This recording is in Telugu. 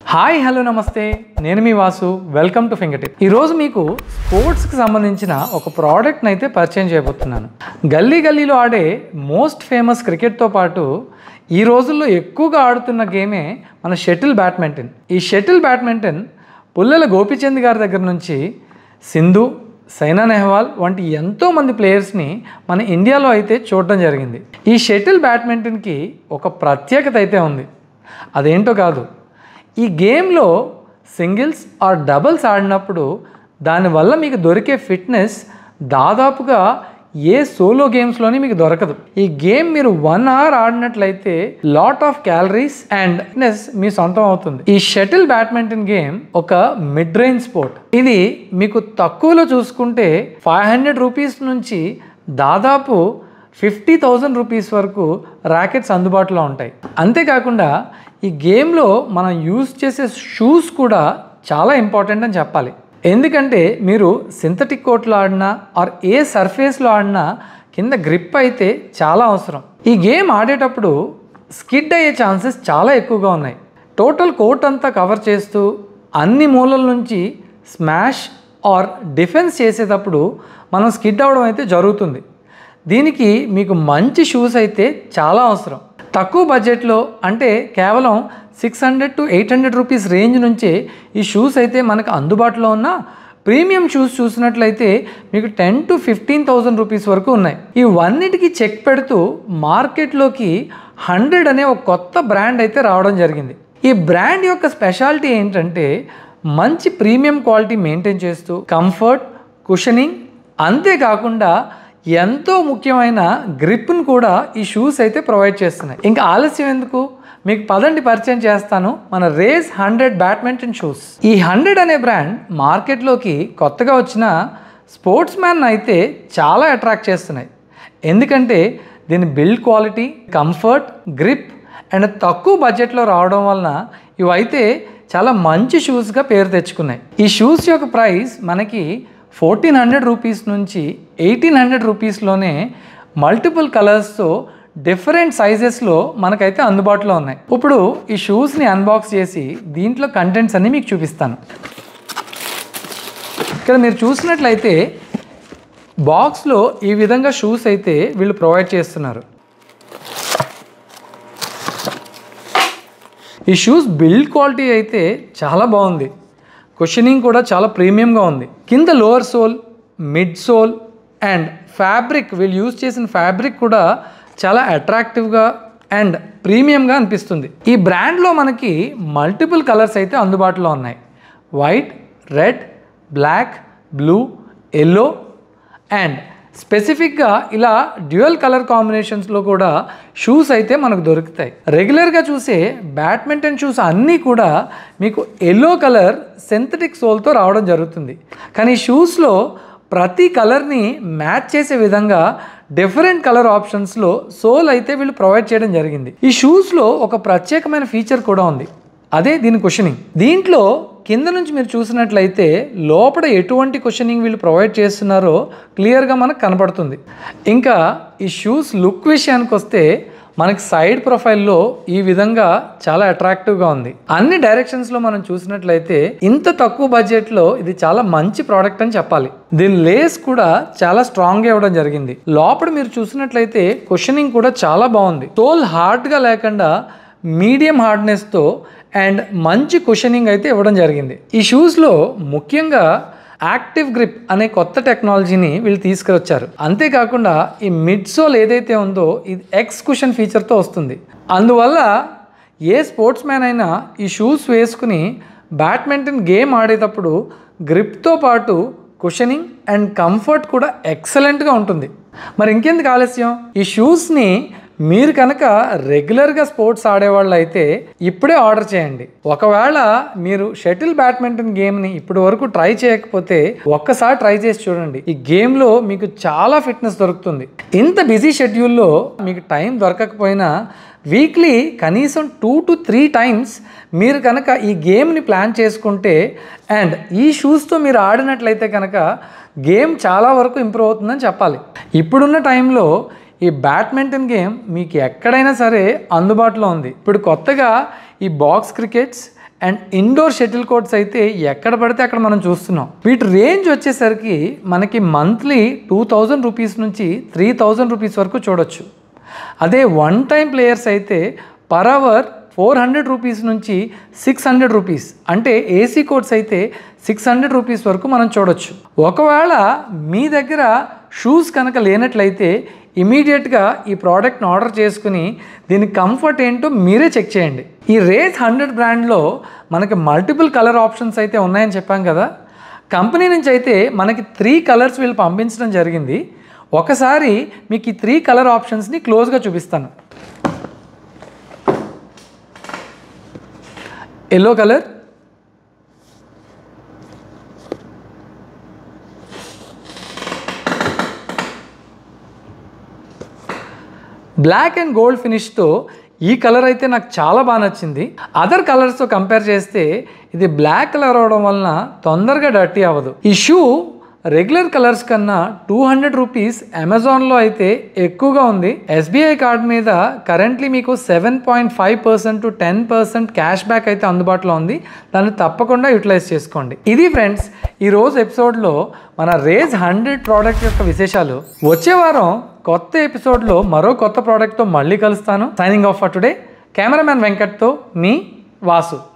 హాయ్ హలో నమస్తే నేను మీ Vasu welcome to finger tip ఈరోజు మీకు స్పోర్ట్స్కి సంబంధించిన ఒక ప్రోడక్ట్ని అయితే పరిచయం చేయబోతున్నాను గల్లీ గల్లీలో ఆడే మోస్ట్ ఫేమస్ క్రికెట్తో పాటు ఈ రోజుల్లో ఎక్కువగా ఆడుతున్న గేమే మన షటిల్ బ్యాడ్మింటన్ ఈ షటిల్ బ్యాడ్మింటన్ పుల్లెల గోపిచంద్ గారి దగ్గర నుంచి సింధు సైనా నెహ్వాల్ వంటి ఎంతోమంది ప్లేయర్స్ని మన ఇండియాలో అయితే చూడడం జరిగింది ఈ షటిల్ బ్యాడ్మింటన్కి ఒక ప్రత్యేకత అయితే ఉంది అదేంటో కాదు ఈ గేమ్లో సింగిల్స్ ఆర్ డబుల్స్ ఆడినప్పుడు దానివల్ల మీకు దొరికే ఫిట్నెస్ దాదాపుగా ఏ సోలో గేమ్స్లోని మీకు దొరకదు ఈ గేమ్ మీరు వన్ అవర్ ఆడినట్లయితే lot of calories and fitness మీ సొంతం అవుతుంది ఈ షటిల్ బ్యాడ్మింటన్ గేమ్ ఒక మిడ్ రేంజ్ స్పోర్ట్ ఇది మీకు తక్కువలో చూసుకుంటే ఫైవ్ హండ్రెడ్ రూపీస్ నుంచి దాదాపు ఫిఫ్టీ థౌజండ్ రూపీస్ వరకు ర్యాకెట్స్ అందుబాటులో ఉంటాయి అంతేకాకుండా ఈ గేమ్లో మనం యూజ్ చేసే షూస్ కూడా చాలా ఇంపార్టెంట్ అని చెప్పాలి ఎందుకంటే మీరు సింథటిక్ కోట్లో ఆడినా ఆర్ ఏ సర్ఫేస్లో ఆడినా కింద గ్రిప్ అయితే చాలా అవసరం ఈ గేమ్ ఆడేటప్పుడు స్కిడ్ అయ్యే ఛాన్సెస్ చాలా ఎక్కువగా ఉన్నాయి టోటల్ కోర్ట్ అంతా కవర్ చేస్తూ అన్ని మూలల నుంచి స్మాష్ ఆర్ డిఫెన్స్ చేసేటప్పుడు మనం స్కిడ్ అవ్వడం అయితే జరుగుతుంది దీనికి మీకు మంచి షూస్ అయితే చాలా అవసరం తక్కువ బడ్జెట్లో అంటే కేవలం six hundred to eight hundred rupees range నుంచే ఈ షూస్ అయితే మనకు అందుబాటులో ఉన్న ప్రీమియం షూస్ చూసినట్లయితే మీకు ten to fifteen thousand rupees వరకు ఉన్నాయి ఈ వన్నిటికి చెక్ పెడుతూ మార్కెట్లోకి హండ్రెడ్ అనే ఒక కొత్త బ్రాండ్ అయితే రావడం జరిగింది ఈ బ్రాండ్ యొక్క స్పెషాలిటీ ఏంటంటే మంచి ప్రీమియం క్వాలిటీ మెయింటైన్ చేస్తూ కంఫర్ట్ కుషనింగ్ అంతేకాకుండా ఎంతో ముఖ్యమైన గ్రిప్ను కూడా ఈ షూస్ అయితే ప్రొవైడ్ చేస్తున్నాయి ఇంకా ఆలస్యం ఎందుకు మీకు పదండి పరిచయం చేస్తాను మన రేస్ హండ్రెడ్ బ్యాడ్మింటన్ షూస్ ఈ హండ్రెడ్ అనే బ్రాండ్ మార్కెట్లోకి కొత్తగా వచ్చిన స్పోర్ట్స్ మ్యాన్ అయితే చాలా అట్రాక్ట్ చేస్తున్నాయి ఎందుకంటే దీని build quality comfort grip and తక్కువ బడ్జెట్లో రావడం వలన ఇవైతే చాలా మంచి షూస్గా పేరు తెచ్చుకున్నాయి ఈ షూస్ యొక్క ప్రైస్ మనకి ఫోర్టీన్ హండ్రెడ్ రూపీస్ నుంచి ఎయిటీన్ హండ్రెడ్ రూపీస్లోనే మల్టిపుల్ కలర్స్తో డిఫరెంట్ సైజెస్లో మనకైతే అందుబాటులో ఉన్నాయి ఇప్పుడు ఈ షూస్ని అన్బాక్స్ చేసి దీంట్లో కంటెంట్స్ అన్నీ మీకు చూపిస్తాను ఇక్కడ మీరు చూసినట్లయితే బాక్స్లో ఈ విధంగా షూస్ అయితే వీళ్ళు ప్రొవైడ్ చేస్తున్నారు ఈ షూస్ బిల్డ్ క్వాలిటీ అయితే చాలా బాగుంది క్వశ్చనింగ్ కూడా చాలా ప్రీమియంగా ఉంది కింద lower sole mid sole and fabric వీళ్ళు యూజ్ చేసిన ఫ్యాబ్రిక్ కూడా చాలా అట్రాక్టివ్గా అండ్ ప్రీమియంగా అనిపిస్తుంది ఈ బ్రాండ్లో మనకి మల్టిపుల్ కలర్స్ అయితే అందుబాటులో ఉన్నాయి white red black blue yellow and స్పెసిఫిక్గా ఇలా డ్యూయల్ కలర్ కాంబినేషన్స్లో కూడా షూస్ అయితే మనకు దొరుకుతాయి రెగ్యులర్గా చూసే బ్యాడ్మింటన్ షూస్ అన్నీ కూడా మీకు ఎల్లో కలర్ సింథటిక్ సోల్తో రావడం జరుగుతుంది కానీ ఈ షూస్లో ప్రతి కలర్ని మ్యాచ్ చేసే విధంగా డిఫరెంట్ కలర్ ఆప్షన్స్లో సోల్ అయితే వీళ్ళు ప్రొవైడ్ చేయడం జరిగింది ఈ షూస్లో ఒక ప్రత్యేకమైన ఫీచర్ కూడా ఉంది అదే దీని క్వశ్చనింగ్ దీంట్లో కింద నుంచి మీరు చూసినట్లయితే లోపల ఎటువంటి క్వశ్చనింగ్ వీళ్ళు ప్రొవైడ్ చేస్తున్నారో క్లియర్గా మనకు కనపడుతుంది ఇంకా ఈ షూస్ లుక్ విషయానికి వస్తే మనకి సైడ్ ప్రొఫైల్లో ఈ విధంగా చాలా అట్రాక్టివ్గా ఉంది అన్ని డైరెక్షన్స్లో మనం చూసినట్లయితే ఇంత తక్కువ బడ్జెట్లో ఇది చాలా మంచి ప్రోడక్ట్ అని చెప్పాలి దీని లేస్ కూడా చాలా స్ట్రాంగ్గా ఇవ్వడం జరిగింది లోపల మీరు చూసినట్లయితే క్వశ్చనింగ్ కూడా చాలా బాగుంది తోల్ హార్డ్గా లేకుండా మీడియం హార్డ్నెస్తో అండ్ మంచి కుషనింగ్ అయితే ఇవ్వడం జరిగింది ఈ షూస్లో ముఖ్యంగా యాక్టివ్ గ్రిప్ అనే కొత్త టెక్నాలజీని వీళ్ళు తీసుకువచ్చారు అంతేకాకుండా ఈ మిడ్ సోల్ ఏదైతే ఉందో ఇది ఎక్స్ కుషన్ ఫీచర్తో వస్తుంది అందువల్ల ఏ స్పోర్ట్స్ మ్యాన్ అయినా ఈ షూస్ వేసుకుని బ్యాడ్మింటన్ గేమ్ ఆడేటప్పుడు గ్రిప్తో పాటు కుషనింగ్ అండ్ కంఫర్ట్ కూడా ఎక్సలెంట్గా ఉంటుంది మరి ఇంకెందుకు ఆలస్యం ఈ షూస్ని మీరు కనుక రెగ్యులర్గా స్పోర్ట్స్ ఆడేవాళ్ళు అయితే ఇప్పుడే ఆర్డర్ చేయండి ఒకవేళ మీరు షటిల్ బ్యాడ్మింటన్ గేమ్ని ఇప్పటి వరకు ట్రై చేయకపోతే ఒక్కసారి ట్రై చేసి చూడండి ఈ గేమ్లో మీకు చాలా ఫిట్నెస్ దొరుకుతుంది ఇంత బిజీ షెడ్యూల్లో మీకు టైం దొరకకపోయినా వీక్లీ కనీసం టూ టు త్రీ టైమ్స్ మీరు కనుక ఈ గేమ్ని ప్లాన్ చేసుకుంటే అండ్ ఈ షూస్తో మీరు ఆడినట్లయితే కనుక గేమ్ చాలా వరకు ఇంప్రూవ్ అవుతుందని చెప్పాలి ఇప్పుడున్న టైంలో ఈ బ్యాడ్మింటన్ గేమ్ మీకు ఎక్కడైనా సరే అందుబాటులో ఉంది ఇప్పుడు కొత్తగా ఈ box crickets and indoor shuttle courts అయితే ఎక్కడ పడితే అక్కడ మనం చూస్తున్నాం వీటి రేంజ్ వచ్చేసరికి మనకి మంత్లీ టూ థౌజండ్ రూపీస్ నుంచి త్రీ థౌజండ్ రూపీస్ వరకు చూడొచ్చు అదే వన్ టైం ప్లేయర్స్ అయితే per hour four hundred rupees నుంచి సిక్స్ హండ్రెడ్ రూపీస్ అంటే ఏసీ కోడ్స్ అయితే సిక్స్ హండ్రెడ్ రూపీస్ వరకు మనం చూడొచ్చు ఒకవేళ మీ దగ్గర షూస్ కనుక లేనట్లయితే ఇమీడియట్గా ఈ ప్రోడక్ట్ని ఆర్డర్ చేసుకుని దీని కంఫర్ట్ ఏంటో మీరే చెక్ చేయండి ఈ రేస్ హండ్రెడ్ బ్రాండ్లో మనకి మల్టిపుల్ కలర్ ఆప్షన్స్ అయితే ఉన్నాయని చెప్పాం కదా కంపెనీ నుంచి అయితే మనకి త్రీ కలర్స్ వీళ్ళు పంపించడం జరిగింది ఒకసారి మీకు ఈ త్రీ కలర్ ఆప్షన్స్ని క్లోజ్గా చూపిస్తాను yellow colour black and gold ఫినిష్తో ఈ కలర్ అయితే నాకు చాలా బాగా నచ్చింది అదర్ కలర్స్తో కంపేర్ చేస్తే ఇది బ్లాక్ కలర్ అవడం వలన తొందరగా డర్టీ అవ్వదు ఈ షూ రెగ్యులర్ కలర్స్ కన్నా టూ హండ్రెడ్ రూపీస్ అమెజాన్లో అయితే ఎక్కువగా ఉంది ఎస్బీఐ కార్డ్ మీద కరెంట్లీ మీకు seven point five percent to ten percent cash back అయితే అందుబాటులో ఉంది దాన్ని తప్పకుండా యూటిలైజ్ చేసుకోండి ఇది ఫ్రెండ్స్ ఈ రోజు ఎపిసోడ్లో మన రేజ్ హండ్రెడ్ ప్రోడక్ట్ యొక్క విశేషాలు వచ్చే వారం కొత్త ఎపిసోడ్లో మరో కొత్త ప్రోడక్ట్తో మళ్ళీ కలుస్తాను signing off for today cameraman వెంకట్తో మీ వాసు